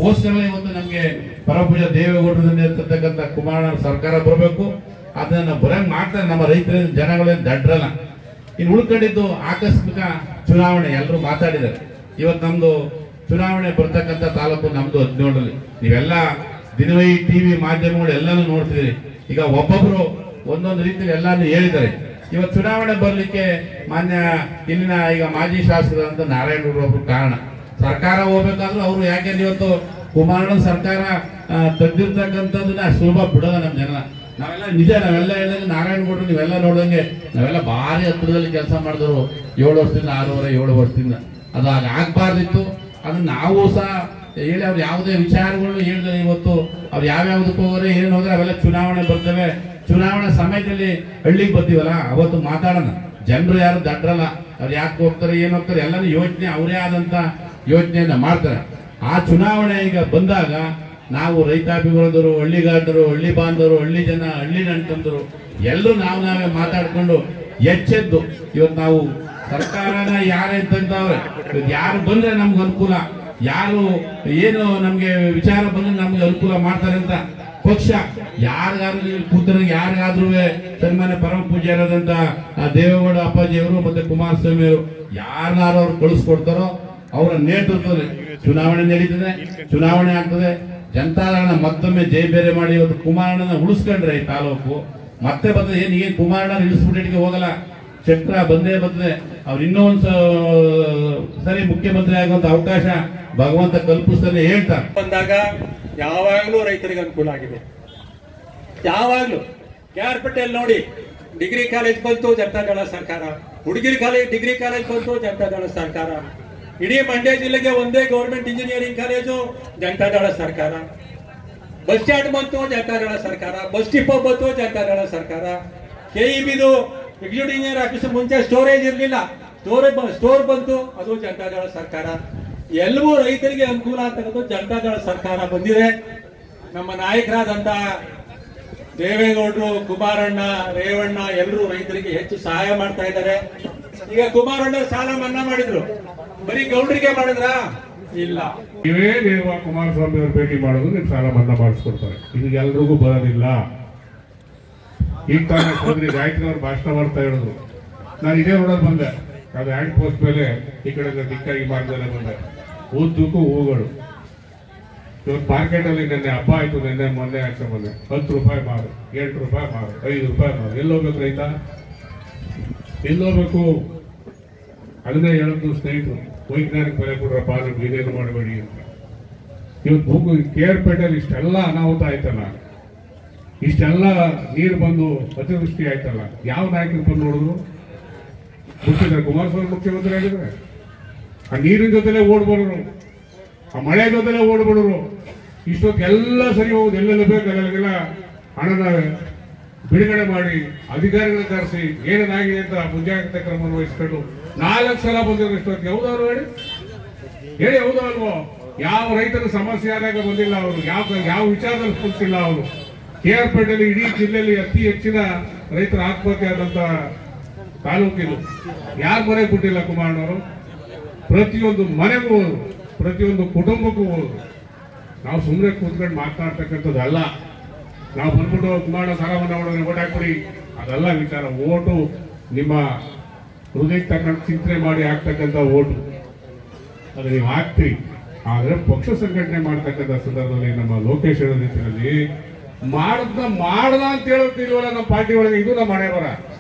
ಅದಕ್ಕೋಸ್ಕರ ಇವತ್ತು ನಮ್ಗೆ ಪರಪೂಜ ದೇವೇಗೌಡರಿಂದ ಇರ್ತಕ್ಕಂಥ ಕುಮಾರಣ್ಣ ಸರ್ಕಾರ ಬರಬೇಕು ಅದನ್ನ ಬರಂಗ್ ಮಾಡ್ತಾರೆ ನಮ್ಮ ರೈತರ ಜನಗಳೇನು ದಡ್ರಲ್ಲ ಇನ್ನು ಉಳ್ಕೊಂಡಿದ್ದು ಆಕಸ್ಮಿಕ ಚುನಾವಣೆ ಎಲ್ಲರೂ ಮಾತಾಡಿದ್ದಾರೆ ಇವತ್ತು ನಮ್ದು ಚುನಾವಣೆ ಬರ್ತಕ್ಕಂಥ ತಾಲೂಕು ನಮ್ದು ಹದಿನೇಳರಲ್ಲಿ ನೀವೆಲ್ಲ ದಿನವೈ ಟಿವಿ ಮಾಧ್ಯಮಗಳು ಎಲ್ಲಾನು ನೋಡ್ತಿದ್ದೀರಿ ಈಗ ಒಬ್ಬೊಬ್ರು ಒಂದೊಂದು ರೀತಿಯಲ್ಲಿ ಎಲ್ಲಾನು ಹೇಳಿದ್ದಾರೆ ಇವತ್ತು ಚುನಾವಣೆ ಬರ್ಲಿಕ್ಕೆ ಮಾನ್ಯ ಇಲ್ಲಿನ ಈಗ ಮಾಜಿ ಶಾಸಕರಂತ ನಾರಾಯಣ ಒಬ್ರು ಕಾರಣ ಸರ್ಕಾರ ಹೋಗ್ಬೇಕಾದ್ರೂ ಅವರು ಯಾಕೆಂದ್ರೆ ಇವತ್ತು ಕುಮಾರಣ್ಣ ಸರ್ಕಾರ ಆ, ತೆಗ್ದಿರ್ತಕ್ಕಂಥದ್ದನ್ನ ಸುಲಭ ಬಿಡೋದ ನಮ್ಮ ಜನ ನಾವೆಲ್ಲ ನಿಜ ನಾವೆಲ್ಲ ಹೇಳಿದಂಗೆ ನಾರಾಯಣ ಗೌಡ್ರು ನೀವೆಲ್ಲ ನೋಡ್ದಂಗೆ ನಾವೆಲ್ಲ ಭಾರಿ ಹತ್ರದಲ್ಲಿ ಕೆಲಸ ಮಾಡಿದ್ರು ಏಳು ವರ್ಷದಿಂದ ಆರೂವರೆ ಏಳು ವರ್ಷದಿಂದ ಅದು ಆಗ ಆಗ್ಬಾರ್ದಿತ್ತು ಅದನ್ನ ನಾವು ಸಹ ಹೇಳಿ ಅವ್ರು ಯಾವುದೇ ವಿಚಾರಗಳು ಹೇಳಿದ್ರೆ ಇವತ್ತು ಅವ್ರು ಯಾವ್ಯಾವ್ದಕ್ಕೆ ಹೋಗೋರೆ ಏನು ಹೋದ್ರೆ ಅವೆಲ್ಲ ಚುನಾವಣೆ ಬರ್ತವೆ ಚುನಾವಣೆ ಸಮಯದಲ್ಲಿ ಹಳ್ಳಿಗೆ ಬರ್ತೀವಲ್ಲ ಅವತ್ತು ಮಾತಾಡೋಣ ಜನರು ಯಾರು ದಡ್ರಲ್ಲ ಅವ್ರು ಯಾಕೆ ಹೋಗ್ತಾರೆ ಏನು ಹೋಗ್ತಾರೆ ಎಲ್ಲಾನು ಯೋಚನೆ ಅವರೇ ಆದಂತ ಯೋಚನೆಯನ್ನ ಮಾಡ್ತಾರೆ ಆ ಚುನಾವಣೆ ಈಗ ಬಂದಾಗ ನಾವು ರೈತಾಭಿವೃದ್ಧರು ಹಳ್ಳಿಗಾರರು ಹಳ್ಳಿ ಬಾಂಧವರು ಹಳ್ಳಿ ಜನ ಹಳ್ಳಿ ನಂಟಂದರು ಎಲ್ಲರೂ ನಾವು ನಾವೇ ಮಾತಾಡ್ಕೊಂಡು ಎಚ್ಚೆದ್ದು ಇವತ್ತು ನಾವು ಸರ್ಕಾರನ ಯಾರೇ ಅಂತಂದವ್ರೆ ಇವತ್ತು ಯಾರು ಬಂದ್ರೆ ನಮ್ಗೆ ಅನುಕೂಲ ಯಾರು ಏನು ನಮ್ಗೆ ವಿಚಾರ ಬಂದ್ರೆ ನಮ್ಗೆ ಅನುಕೂಲ ಮಾಡ್ತಾರೆ ಅಂತ ಪಕ್ಷ ಯಾರಿಗಾದ್ರೂ ಇಲ್ಲಿ ಕೂತರಿಗೆ ಯಾರಿಗಾದ್ರೂ ಸನ್ಮಾನ್ಯ ಪರಮ ಪೂಜ್ಯರಾದಂತ ಆ ದೇವೇಗೌಡ ಅಪ್ಪಾಜಿಯವರು ಮತ್ತೆ ಕುಮಾರಸ್ವಾಮಿ ಅವರು ಯಾರನ್ನಾರು ಅವ್ರು ಕಳಿಸ್ಕೊಡ್ತಾರೋ ಅವರ ನೇತೃತ್ವದಲ್ಲಿ ಚುನಾವಣೆ ನಡೀತದೆ ಚುನಾವಣೆ ಆಗ್ತದೆ ಜನತಾದಳ ಮತ್ತೊಮ್ಮೆ ಜೈ ಬೇರೆ ಮಾಡಿ ಇವತ್ತು ಕುಮಾರಣ್ಣನ ಉಳಿಸ್ಕೊಂಡ್ರೆ ಈ ತಾಲೂಕು ಮತ್ತೆ ಬರ್ತದೆ ಏನ್ ಏನ್ ಕುಮಾರಣ್ಣ ಇಳಿಸ್ಬಿಟ್ಟಿಗೆ ಹೋಗಲ್ಲ ಚಕ್ರ ಬಂದೇ ಬರ್ತದೆ ಅವ್ರು ಇನ್ನೂ ಒಂದ್ ಸ- ಸರಿ ಮುಖ್ಯಮಂತ್ರಿ ಆಗುವಂತ ಅವಕಾಶ ಭಗವಂತ ಕಲ್ಪಿಸ್ತಾನೆ ಹೇಳ್ತಾರೆ ಬಂದಾಗ ಯಾವಾಗಲೂ ರೈತರಿಗೆ ಅನುಕೂಲ ಆಗಿದೆ ಯಾವಾಗಲೂ ಕೆ ಆರ್ ಪಟೇಲ್ ನೋಡಿ ಡಿಗ್ರಿ ಕಾಲೇಜ್ ಬಂತು ಜನತಾದಳ ಸರ್ಕಾರ ಹುಡುಗಿರಿ ಕಾಲೇಜ್ ಡಿಗ್ರಿ ಕಾಲೇಜ್ ಬಂತು ಜನತಾದಳ ಸರ್ಕಾರ ಇಡೀ ಮಂಡ್ಯ ಜಿಲ್ಲೆಗೆ ಒಂದೇ ಗೌರ್ಮೆಂಟ್ ಇಂಜಿನಿಯರಿಂಗ್ ಕಾಲೇಜು ಜನತಾದಳ ಸರ್ಕಾರ ಬಸ್ ಸ್ಟ್ಯಾಂಡ್ ಬಂತು ಜನತಾದಳ ಸರ್ಕಾರ ಬಸ್ ಡಿಪೋ ಬಂತು ಜನತಾದಳ ಸರ್ಕಾರ ಕೆಇಬಿದು ಎಕ್ಸಿಕ್ಯೂಟಿವ್ ಇಂಜಿನಿಯರ್ ಆಫೀಸ್ ಮುಂಚೆ ಸ್ಟೋರೇಜ್ ಇರಲಿಲ್ಲ ಸ್ಟೋರೇಜ್ ಸ್ಟೋರ್ ಬಂತು ಅದು ಜನತಾದಳ ಸರ್ಕಾರ ಎಲ್ಲವೂ ರೈತರಿಗೆ ಅನುಕೂಲ ಆಗ್ತಕ್ಕಂಥ ಜನತಾದಳ ಸರ್ಕಾರ ಬಂದಿದೆ ನಮ್ಮ ನಾಯಕರಾದಂತ ದೇವೇಗೌಡರು ಕುಮಾರಣ್ಣ ರೇವಣ್ಣ ಎಲ್ಲರೂ ರೈತರಿಗೆ ಹೆಚ್ಚು ಸಹಾಯ ಮಾಡ್ತಾ ಇದ್ದಾರೆ ಈಗ ಕುಮಾರಣ್ಣ ಸಾಲ ಮನ್ನಾ ಮಾಡಿದ್ರು ಬರೀ ಗೌಡ್ರಿಗೆ ಮಾಡಿದ್ರಾ ಇಲ್ಲ ನೀವೇ ನೇರವಾಗಿ ಕುಮಾರಸ್ವಾಮಿ ಅವರು ಭೇಟಿ ಮಾಡೋದು ನಿಮ್ ಸಾಲ ಮನ್ನಾ ಮಾಡಿಸ್ಕೊಡ್ತಾರೆ ಇದು ಎಲ್ರಿಗೂ ಬರೋದಿಲ್ಲ ಈಗ ತಾನೇ ಹೋದ್ರಿ ಗಾಯತ್ರಿ ಅವ್ರು ಭಾಷಣ ಮಾಡ್ತಾ ಹೇಳಿದ್ರು ನಾನು ಇದೇ ರೋಡಲ್ಲಿ ಬಂದೆ ಅದು ಹ್ಯಾಂಡ್ ಪೋಸ್ಟ್ ಮೇಲೆ ಈ ಕಡೆ ದಿಕ್ಕಾಗಿ ಮಾರ್ಗದಲ್ಲೇ ಬಂದೆ ಉದ್ದಕ್ಕೂ ಹೂಗಳು ಇವತ್ತು ಮಾರ್ಕೆಟ್ ಅಲ್ಲಿ ನಿನ್ನೆ ಹಬ್ಬ ಆಯ್ತು ನಿನ್ನೆ ಮೊನ್ನೆ ಆಚೆ ಮೊನ್ನೆ ಹತ್ತು ರೂಪಾಯಿ ಮಾರು ಎಂಟು ರೂಪಾಯಿ ಮಾರು ಐದು ರೂಪಾಯಿ ಮಾರು ಎಲ್ಲೋಗ್ಬೇಕು ರೈತ ಎಲ್ಲೋಗ್ಬೇಕು ಅದನ್ನೇ ಹೇಳೋದು ಸ್ನೇಹಿತರು ವೈಜ್ಞಾನಿಕ ಬೆಲೆ ಕೊಡ್ರಪ್ಪ ನಮ್ಗೆ ಇದೇನು ಮಾಡಬೇಡಿ ಅಂತ ಇವತ್ತು ಭೂಮಿ ಕೆ ಆರ್ ಪೇಟೆಯಲ್ಲಿ ಇಷ್ಟೆಲ್ಲ ಅನಾಹುತ ಆಯ್ತಲ್ಲ ಇಷ್ಟೆಲ್ಲ ನೀರು ಬಂದು ಅತಿವೃಷ್ಟಿ ಆಯ್ತಲ್ಲ ಯಾವ ನಾಯಕರು ಬಂದು ನೋಡಿದ್ರು ಮುಖ್ಯಮಂತ್ರಿ ಕುಮಾರಸ್ವಾಮಿ ಮುಖ್ಯಮಂತ್ರಿ ಆಗಿದ್ರೆ ಆ ನೀರಿನ ಜೊತೆಲೆ ಓಡ್ಬರೋರು ಆ ಮಳೆ ಜೊತೆಲೆ ಓಡ್ಬಿಡೋರು ಇಷ್ಟೊತ್ತೆಲ್ಲ ಸರಿ ಹೋಗುದು ಎಲ್ಲೆಲ್ಲ ಬೇಕು ಅಲ್ಲೆಲ್ಲ ಹಣದ ಬಿಡುಗಡೆ ಮಾಡಿ ಅಧಿಕಾರಿಗಳನ್ನ ಕರೆಸಿ ಏನೇನಾಗಿದೆ ಅಂತ ಮುಂಜಾಗ್ರತೆ ಕ್ರಮವನ್ನು ವಹಿಸ್ಕೊಂಡು ನಾಲ್ಕು ಸಲ ಬಂದಿರೋ ಇಷ್ಟೊತ್ತಿಗೆ ಹೌದವ್ರು ಹೇಳಿ ಹೇಳಿ ಹೌದು ಅಲ್ವೋ ಯಾವ ರೈತರ ಸಮಸ್ಯೆ ಆದಾಗ ಬಂದಿಲ್ಲ ಅವರು ಯಾವ ಯಾವ ವಿಚಾರದಲ್ಲಿ ಸ್ಪಂದಿಸಿಲ್ಲ ಅವರು ಕೆ ಆರ್ ಪೇಟೆಯಲ್ಲಿ ಇಡೀ ಜಿಲ್ಲೆಯಲ್ಲಿ ಅತಿ ಹೆಚ್ಚಿನ ರೈತರ ಆತ್ಮಹತ್ಯೆ ಆದಂತ ತಾಲೂಕಿದು ಯಾರ ಮನೆಗೆ ಬಿಟ್ಟಿಲ್ಲ ಕುಮಾರಣ್ಣವರು ಪ್ರತಿಯೊಂದು ಮನೆಗೂ ಹೋದ್ರು ಪ್ರತಿಯೊಂದು ಕುಟುಂಬಕ್ಕೂ ಹೋದ್ರು ನಾವು ಸುಮ್ಮನೆ ಕೂತ್ಕೊಂಡು ಮಾತನಾಡ್ತಕ್ಕಂಥದ್ದು ಅಲ್ಲ ನಾವು ಬಂದ್ಬಿಟ್ಟು ಕುಮಾರಣ್ಣ ಸಾಲ ಮನ್ನಾ ಮಾಡೋದ್ರೆ ಓಟ್ ಹಾಕ್ಬಿಡಿ ಅದಲ್ಲ ವಿಚಾರ ಓಟು ನಿಮ್ಮ ಹೃದಯಕ್ಕೆ ತಕ್ಕಂತ ಚಿಂತನೆ ಮಾಡಿ ಹಾಕ್ತಕ್ಕಂಥ ಓಟು ಅದು ನೀವು ಹಾಕ್ತೀರಿ ಆದ್ರೆ ಪಕ್ಷ ಸಂಘಟನೆ ಮಾಡ್ತಕ್ಕಂಥ ಸಂದರ್ಭದಲ್ಲಿ ನಮ್ಮ ಲೋಕೇಶ್ ಹೇಳೋ ರೀತಿಯಲ್ಲಿ ಮಾಡದ್ನ ಮಾಡದ ಅಂತ ಹೇಳೋದಿಲ್ವಲ್ಲ ನಮ್ಮ ಪಾರ್ಟಿ ಒಳಗೆ ಇದು ನಮ್ಮ ಹಣೆ ಬರ